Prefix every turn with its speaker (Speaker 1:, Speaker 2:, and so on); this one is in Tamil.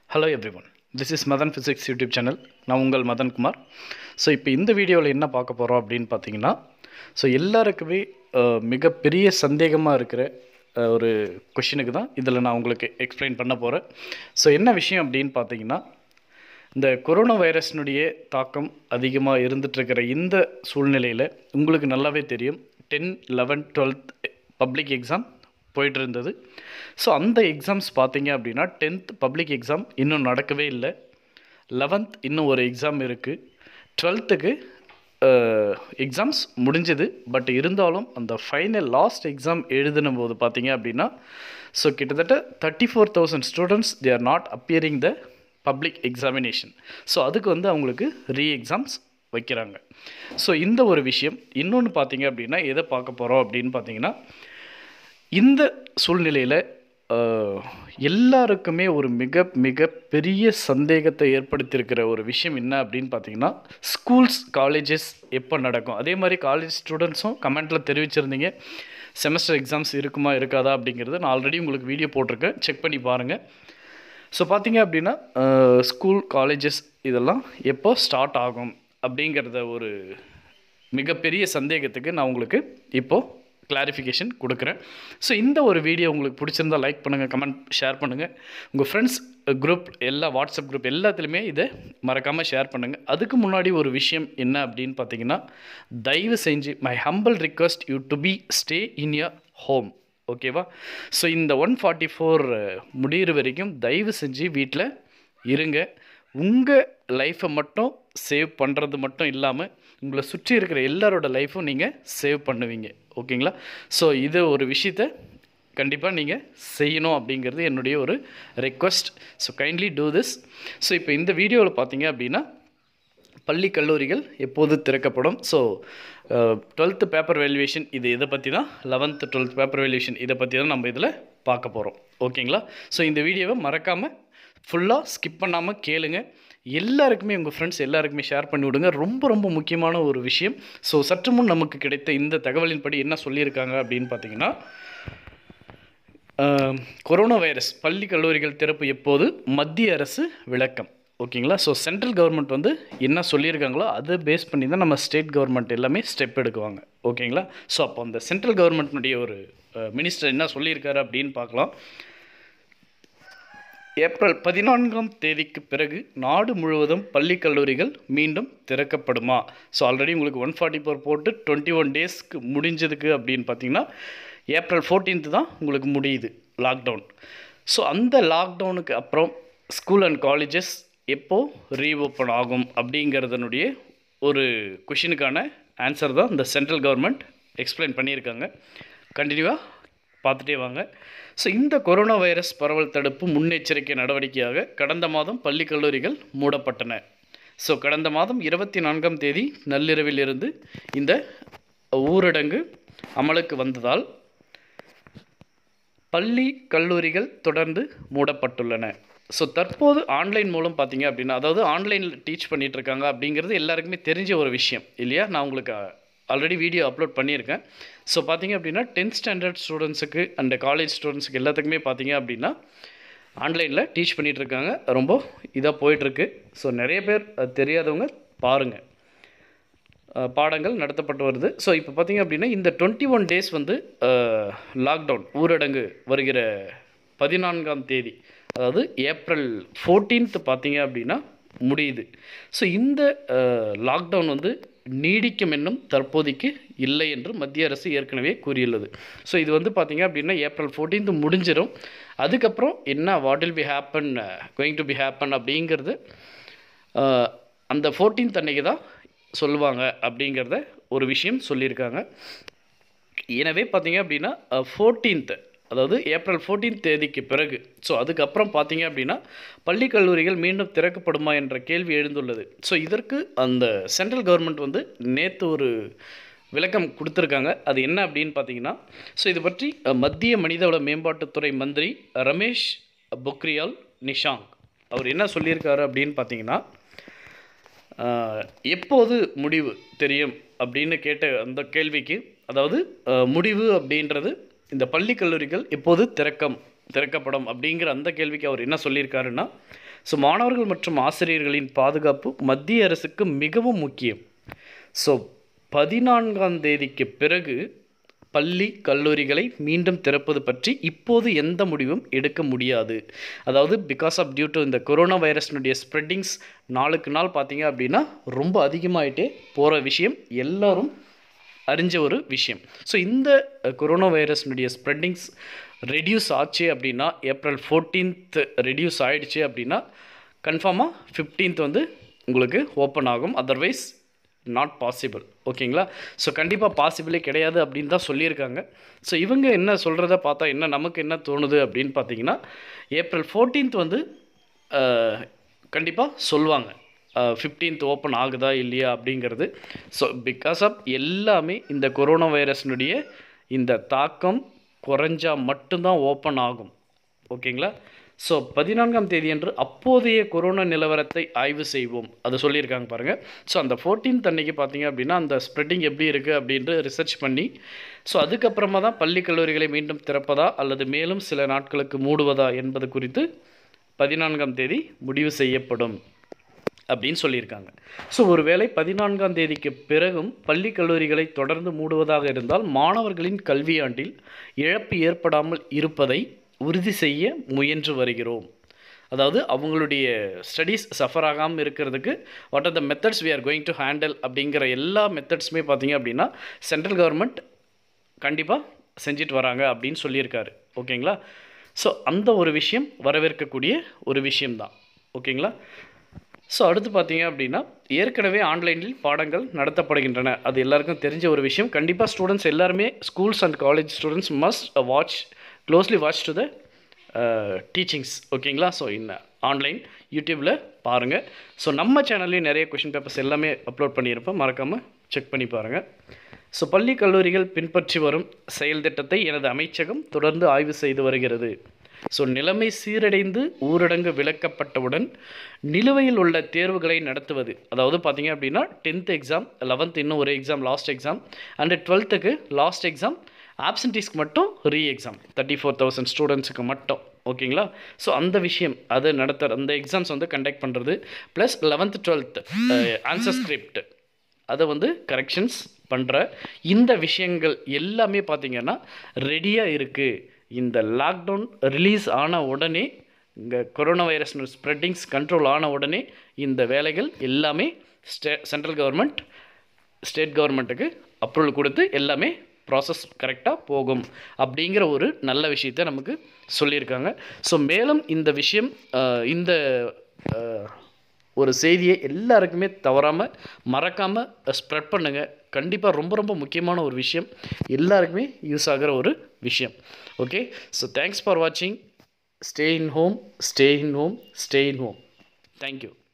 Speaker 1: hello everyone this is Madan physics YouTube channel நான் உங்கள் மதன் குமார் ஸோ இப்போ இந்த வீடியோவில் என்ன பார்க்க போகிறோம் அப்படின்னு பார்த்தீங்கன்னா ஸோ எல்லாருக்குமே அஹ், மிகப்பெரிய சந்தேகமாக இருக்கிற அஹ், ஒரு கொஷினுக்கு தான் இதில் நான் உங்களுக்கு எக்ஸ்பிளைன் பண்ண போகிறேன் ஸோ என்ன விஷயம் அப்படின்னு பார்த்தீங்கன்னா இந்த கொரோனா வைரஸ்னுடைய தாக்கம் அதிகமாக இருந்துகிட்ருக்கிற இந்த சூழ்நிலையில் உங்களுக்கு நல்லாவே தெரியும் ten eleven twelfth public exam போயிட்டு இருந்தது ஸோ அந்த எக்ஸாம்ஸ் பார்த்தீங்க அப்படின்னா டென்த் பப்ளிக் எக்ஸாம் இன்னும் நடக்கவே இல்லை லெவன்த் இன்னும் ஒரு எக்ஸாம் இருக்குது டுவெல்த்துக்கு எக்ஸாம்ஸ் முடிஞ்சது பட் இருந்தாலும் அந்த ஃபைனல் லாஸ்ட் எக்ஸாம் எழுதின போது பார்த்தீங்க அப்படின்னா ஸோ கிட்டத்தட்ட thirty four thousand students they are not appearing the public examination so அதுக்கு வந்து அவங்களுக்கு ரீ எக்ஸாம்ஸ் வைக்கிறாங்க ஸோ இந்த ஒரு விஷயம் இன்னொன்று பார்த்தீங்க அப்படின்னா எதை பார்க்க போகிறோம் அப்படின்னு பார்த்தீங்கன்னா இந்த சூழ்நிலையில் எல்லாருக்குமே ஒரு மிக மிக பெரிய சந்தேகத்தை ஏற்படுத்தியிருக்கிற ஒரு விஷயம் என்ன அப்படின்னு பார்த்தீங்கன்னா ஸ்கூல்ஸ் காலேஜஸ் எப்போ நடக்கும் அதே மாதிரி காலேஜ் ஸ்டூடெண்ட்ஸும் கமெண்ட்டில் தெரிவிச்சிருந்தீங்க செமஸ்டர் எக்ஸாம்ஸ் இருக்குமா இருக்காதா அப்படிங்கிறது நான் ஆல்ரெடி உங்களுக்கு வீடியோ போட்டிருக்கேன் செக் பண்ணி பாருங்கள் ஸோ பார்த்தீங்க அப்படின்னா ஸ்கூல் காலேஜஸ் இதெல்லாம் எப்போ ஸ்டார்ட் ஆகும் அப்படிங்கிறத ஒரு மிகப்பெரிய சந்தேகத்துக்கு நான் உங்களுக்கு இப்போது கிளாரிஃபிகேஷன் கொடுக்குறேன் ஸோ இந்த ஒரு வீடியோ உங்களுக்கு பிடிச்சிருந்தா லைக் பண்ணுங்கள் கமெண்ட் ஷேர் பண்ணுங்கள் உங்கள் ஃப்ரெண்ட்ஸ் குரூப் எல்லா வாட்ஸ்அப் குரூப் எல்லாத்துலேயுமே இதை மறக்காமல் ஷேர் பண்ணுங்கள் அதுக்கு முன்னாடி ஒரு விஷயம் என்ன அப்படின்னு பார்த்தீங்கன்னா தயவு செஞ்சு my humble request you to be stay in your home ஓகேவா ஸோ இந்த ஒன் ஃபார்ட்டி ஃபோர் முடிகிற வரைக்கும் தயவு செஞ்சு வீட்டில் இருங்க உங்கள் லைஃப்பை மட்டும் சேவ் பண்ணுறது மட்டும் இல்லாமல் உங்களை சுற்றி இருக்கிற எல்லாரோட லைஃப்பும் நீங்கள் சேவ் பண்ணுவீங்க ஓகேங்களா ஸோ இது ஒரு விஷயத்த கண்டிப்பாக நீங்கள் செய்யணும் அப்படிங்கிறது என்னுடைய ஒரு request so kindly do this so இப்போ இந்த வீடியோவில் பார்த்தீங்க அப்படின்னா பள்ளி கல்லூரிகள் எப்போது திறக்கப்படும் ஸோ டுவெல்த்து பேப்பர் வேல்யூவேஷன் இது இதை பற்றி தான் லெவன்த்து டுவெல்த் பேப்பர் வேல்யூவேஷன் இதை பற்றி தான் நம்ம இதில் பார்க்க போகிறோம் ஓகேங்களா ஸோ இந்த வீடியோவை மறக்காமல் ஃபுல்லாக ஸ்கிப் பண்ணாமல் கேளுங்க எல்லாருக்குமே உங்கள் ஃப்ரெண்ட்ஸ் எல்லாருக்குமே ஷேர் பண்ணி விடுங்க ரொம்ப ரொம்ப முக்கியமான ஒரு விஷயம் ஸோ சற்று முன் நமக்கு கிடைத்த இந்த தகவலின்படி என்ன சொல்லியிருக்காங்க அப்படின்னு பார்த்தீங்கன்னா ஆஹ், கொரோனா வைரஸ் பள்ளி கல்லூரிகள் திறப்பு எப்போது மத்திய அரசு விளக்கம் ஓகேங்களா ஸோ சென்ட்ரல் கவர்மெண்ட் வந்து என்ன சொல்லியிருக்காங்களோ அதை பேஸ் பண்ணி தான் நம்ம ஸ்டேட் கவர்மெண்ட் எல்லாமே ஸ்டெப் எடுக்குவாங்க ஓகேங்களா ஸோ அப்போ அந்த சென்ட்ரல் கவர்மெண்ட்னுடைய ஒரு மினிஸ்டர் என்ன சொல்லியிருக்காரு அப்படின்னு பார்க்கலாம் ஏப்ரல் பதினான்காம் தேதிக்கு பிறகு நாடு முழுவதும் பள்ளி கல்லூரிகள் மீண்டும் திறக்கப்படுமா ஸோ ஆல்ரெடி உங்களுக்கு ஒன் ஃபார்ட்டி ஃபோர் போட்டு டுவெண்ட்டி ஒன் டேஸ்க்கு முடிஞ்சதுக்கு அப்படின்னு பார்த்தீங்கன்னா ஏப்ரல் 14th தான் உங்களுக்கு முடியுது லாக்டவுன் ஸோ அந்த லாக்டவுனுக்கு அப்புறம் ஸ்கூல் அண்ட் காலேஜஸ் எப்போ ரீஓப்பன் ஆகும் அப்படிங்கிறதனுடைய ஒரு கொஷினுக்கான ஆன்சர் தான் இந்த சென்ட்ரல் கவர்மெண்ட் எக்ஸ்பிளைன் பண்ணியிருக்காங்க கண்டினியூவாக பார்த்துட்டே வாங்க ஸோ இந்த கொரோனா வைரஸ் பரவல் தடுப்பு முன்னெச்சரிக்கை நடவடிக்கையாக கடந்த மாதம் பள்ளி கல்லூரிகள் மூடப்பட்டன ஸோ கடந்த மாதம் இருபத்தி நான்காம் தேதி நள்ளிரவிலிருந்து இந்த ஊரடங்கு அமலுக்கு வந்ததால் பள்ளி கல்லூரிகள் தொடர்ந்து மூடப்பட்டுள்ளன ஸோ தற்போது ஆன்லைன் மூலம் பார்த்தீங்க அப்படின்னா அதாவது ஆன்லைனில் டீச் பண்ணிட்டு இருக்காங்க அப்படிங்கிறது எல்லாருக்குமே தெரிஞ்ச ஒரு விஷயம் இல்லையா நான் உங்களுக்கு ஆல்ரெடி வீடியோ அப்லோட் பண்ணியிருக்கேன் ஸோ பார்த்தீங்க அப்படின்னா டென்த் ஸ்டாண்டர்ட் ஸ்டூடெண்ட்ஸுக்கு அண்ட் காலேஜ் ஸ்டூடெண்ட்ஸுக்கு எல்லாத்துக்குமே பார்த்தீங்க அப்படின்னா ஆன்லைனில் டீச் பண்ணிட்டு இருக்காங்க ரொம்ப இதாக போயிட்டுருக்கு ஸோ நிறைய பேர் அது தெரியாதவங்க பாருங்கள் அஹ், பாடங்கள் நடத்தப்பட்டு வருது ஸோ இப்போ பார்த்தீங்க அப்படின்னா இந்த டுவெண்ட்டி ஒன் டேஸ் வந்து லாக்டவுன் ஊரடங்கு வருகிற பதினான்காம் தேதி அதாவது ஏப்ரல் 14th பார்த்தீங்க அப்படின்னா முடியுது ஸோ இந்த லாக்டவுன் வந்து நீடிக்கும் என்னும் தற்போதைக்கு இல்லை என்று மத்திய அரசு ஏற்கனவே கூறியுள்ளது ஸோ இது வந்து பார்த்தீங்க அப்படின்னா ஏப்ரல் 14th முடிஞ்சிடும் அதுக்கப்புறம் என்ன what will be happen going to be happen அப்படிங்கிறது அஹ், அந்த 14th அன்னைக்கு தான் சொல்லுவாங்க அப்படிங்கிறத ஒரு விஷயம் சொல்லியிருக்காங்க எனவே பார்த்தீங்க அப்படின்னா ஃபோர்டீன்த் அதாவது ஏப்ரல் 14th தேதிக்கு பிறகு ஸோ அதுக்கப்புறம் பார்த்தீங்க அப்படின்னா பள்ளி கல்லூரிகள் மீண்டும் திறக்கப்படுமா என்ற கேள்வி எழுந்துள்ளது ஸோ இதற்கு அந்த சென்ட்ரல் கவர்மெண்ட் வந்து நேற்று ஒரு விளக்கம் கொடுத்துருக்காங்க அது என்ன அப்படின்னு பார்த்தீங்கன்னா ஸோ இது பற்றி அஹ், மத்திய மனிதவள மேம்பாட்டுத்துறை மந்திரி ரமேஷ் பொக்ரியால் நிஷாங்க் அவர் என்ன சொல்லியிருக்காரு அப்படின்னு பார்த்தீங்கன்னா ஆஹ், எப்போது முடிவு தெரியும் அப்படின்னு கேட்ட அந்த கேள்விக்கு அதாவது ஆஹ், முடிவு அப்படின்றது இந்த பள்ளி கல்லூரிகள் எப்போது திறக்கம் திறக்கப்படும் அப்படிங்கிற அந்த கேள்விக்கு அவர் என்ன சொல்லியிருக்காருன்னா ஸோ மாணவர்கள் மற்றும் ஆசிரியர்களின் பாதுகாப்பு மத்திய அரசுக்கு மிகவும் முக்கியம் ஸோ பதினான்காம் தேதிக்கு பிறகு பள்ளி கல்லூரிகளை மீண்டும் திறப்பது பற்றி இப்போது எந்த முடிவும் எடுக்க முடியாது அதாவது பிகாஸ் ஆஃப் டியூ டு இந்த கொரோனா வைரஸ்னுடைய ஸ்ப்ரெட்டிங்ஸ் நாளுக்கு நாள் பார்த்தீங்க அப்படின்னா ரொம்ப அதிகமாயிட்டே போகிற விஷயம் எல்லாரும் அறிஞ்ச ஒரு விஷயம் ஸோ இந்த கொரோனா வைரஸ்னுடைய ஸ்ப்ரெட்டிங்ஸ் ரெடியூஸ் ஆச்சு அப்படின்னா ஏப்ரல் ஃபோர்டீன்த் ரெடியூஸ் ஆயிடுச்சு அப்படின்னா கன்ஃபார்மாக ஃபிஃப்டீன்த் வந்து உங்களுக்கு ஓப்பன் ஆகும் அதர்வைஸ் நாட் பாசிபிள் ஓகேங்களா ஸோ கண்டிப்பாக பாசிபிளே கிடையாது அப்படின்னு தான் சொல்லியிருக்காங்க ஸோ இவங்க என்ன சொல்கிறத பார்த்தா என்ன நமக்கு என்ன தோணுது அப்படின்னு பார்த்தீங்கன்னா ஏப்ரல் ஃபோர்டீன்த் வந்து கண்டிப்பாக சொல்லுவாங்க ஃபிஃப்டீன்த் ஓப்பன் ஆகுதா இல்லையா அப்படிங்கிறது ஸோ பிகாஸ் ஆஃப் எல்லாமே இந்த கொரோனா வைரஸ்னுடைய இந்த தாக்கம் குறைஞ்சா மட்டும்தான் ஓப்பன் ஆகும் ஓகேங்களா ஸோ பதினான்காம் தேதியன்று அப்போதைய கொரோனா நிலவரத்தை ஆய்வு செய்வோம் அதை சொல்லியிருக்காங்க பாருங்கள் ஸோ அந்த ஃபோர்டீன்த் அன்னைக்கு பார்த்தீங்க அப்படின்னா அந்த ஸ்ப்ரெட்டிங் எப்படி இருக்குது அப்படின்ட்டு ரிசர்ச் பண்ணி ஸோ அதுக்கப்புறமா தான் பள்ளி கல்லூரிகளை மீண்டும் திறப்பதா அல்லது மேலும் சில நாட்களுக்கு மூடுவதா என்பது குறித்து பதினான்காம் தேதி முடிவு செய்யப்படும் அப்படின்னு சொல்லியிருக்காங்க ஸோ ஒருவேளை பதினான்காம் தேதிக்கு பிறகும் பள்ளி கல்லூரிகளை தொடர்ந்து மூடுவதாக இருந்தால் மாணவர்களின் கல்வியாண்டில் இழப்பு ஏற்படாமல் இருப்பதை உறுதி செய்ய முயன்று வருகிறோம் அதாவது அவங்களுடைய ஸ்டடீஸ் சஃபர் ஆகாமல் இருக்கிறதுக்கு what are the methods we are going to handle அப்படிங்கிற எல்லா மெத்தட்ஸுமே பார்த்தீங்க அப்படின்னா சென்ட்ரல் கவர்மெண்ட் கண்டிப்பாக செஞ்சுட்டு வராங்க அப்படின்னு சொல்லியிருக்காரு ஓகேங்களா ஸோ அந்த ஒரு விஷயம் வரவேற்கக்கூடிய ஒரு விஷயம்தான் ஓகேங்களா ஸோ அடுத்து பார்த்தீங்க அப்படின்னா ஏற்கனவே ஆன்லைனில் பாடங்கள் நடத்தப்படுகின்றன அது எல்லாருக்கும் தெரிஞ்ச ஒரு விஷயம் கண்டிப்பாக ஸ்டூடெண்ட்ஸ் எல்லாருமே schools and college students must watch closely watch to the teachings ஓகேங்களா ஸோ இன்ன ஆன்லைன் யூடியூப்பில் பாருங்கள் ஸோ நம்ம சேனல்லையும் நிறைய கொஷின் பேப்பர்ஸ் எல்லாமே அப்லோட் பண்ணியிருப்போம் மறக்காமல் செக் பண்ணி பாருங்கள் ஸோ பள்ளி கல்லூரிகள் பின்பற்றி வரும் செயல் திட்டத்தை எனது அமைச்சகம் தொடர்ந்து ஆய்வு செய்து வருகிறது ஸோ நிலைமை சீரடைந்து ஊரடங்கு விலக்கப்பட்டவுடன் நிலுவையில் உள்ள தேர்வுகளை நடத்துவது அதாவது பார்த்தீங்க அப்படின்னா டென்த் எக்ஸாம் லெவன்த் இன்னும் ஒரு எக்ஸாம் லாஸ்ட் எக்ஸாம் அண்டு டுவெல்த்துக்கு லாஸ்ட் எக்ஸாம் ஆப்சன்டீஸ்க்கு மட்டும் re exam thirty four thousand ஸ்டூடெண்ட்ஸுக்கு மட்டும் ஓகேங்களா ஸோ அந்த விஷயம் அது நடத்துகிற அந்த எக்ஸாம்ஸ் வந்து கண்டக்ட் பண்ணுறது plus eleventh twelfth answer script அதை வந்து கரெக்ஷன்ஸ் பண்ணுற இந்த விஷயங்கள் எல்லாமே பார்த்திங்கன்னா ரெடியாக இருக்குது இந்த லாக்டவுன் ரிலீஸ் ஆன உடனே இங்கே கொரோனா வைரஸ் ஸ்ப்ரெட்டிங்ஸ் கண்ட்ரோல் ஆன உடனே இந்த வேலைகள் எல்லாமே ஸ்டே சென்ட்ரல் கவர்மெண்ட் ஸ்டேட் கவர்மெண்ட்டுக்கு அப்ரூவல் கொடுத்து எல்லாமே ப்ராசஸ் கரெக்டாக போகும் அப்படிங்கிற ஒரு நல்ல விஷயத்தை நமக்கு சொல்லியிருக்காங்க ஸோ மேலும் இந்த விஷயம் இந்த ஒரு செய்தியை எல்லாருக்குமே தவறாமல் மறக்காமல் ஸ்ப்ரெட் பண்ணுங்கள் கண்டிப்பாக ரொம்ப ரொம்ப முக்கியமான ஒரு விஷயம் எல்லாருக்குமே யூஸ் ஆகிற ஒரு விஷயம் ஓகே ஸோ தேங்க்ஸ் ஃபார் வாட்சிங் stay in home stay in home stay in home thank you